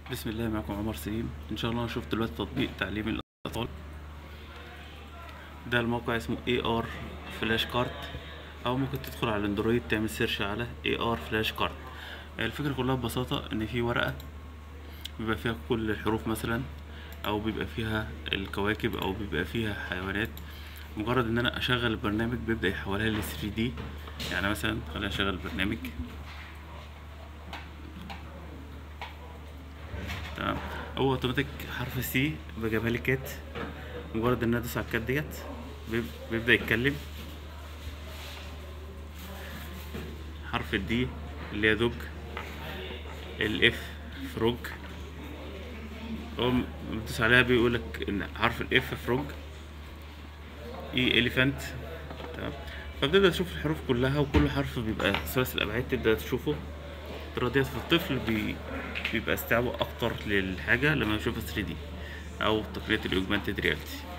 بسم الله معكم عمر سليم ان شاء الله هنشوف دلوقتي تطبيق تعليم الاطفال ده الموقع اسمه اي ار فلاش كارت او ممكن تدخل على الاندرويد تعمل سيرش على اي ار فلاش كارت الفكرة كلها ببساطة ان في ورقة بيبقى فيها كل الحروف مثلا او بيبقى فيها الكواكب او بيبقى فيها حيوانات مجرد ان انا اشغل البرنامج بيبدأ يحولها ل 3 دي يعني مثلا خلينا اشغل البرنامج تمام هو اوتوماتيك حرف سي بجيبها لي كات مجرد ان انا ادوس على الكات ديت بيب- بيبدا يتكلم حرف الدي اللي هي دوج الاف فروج هو م- بتدوس عليها بيقول لك ان حرف الاف فروج اي اليفانت تمام فبتبدا تشوف الحروف كلها وكل حرف بيبقى ثلاثي الابعاد تبدا تشوفه الطريقه ديت في الطفل بي... بيبقى استيعابه اكتر للحاجه لما يشوفها 3 دي او تقنيه الاوجمانتد رياليتي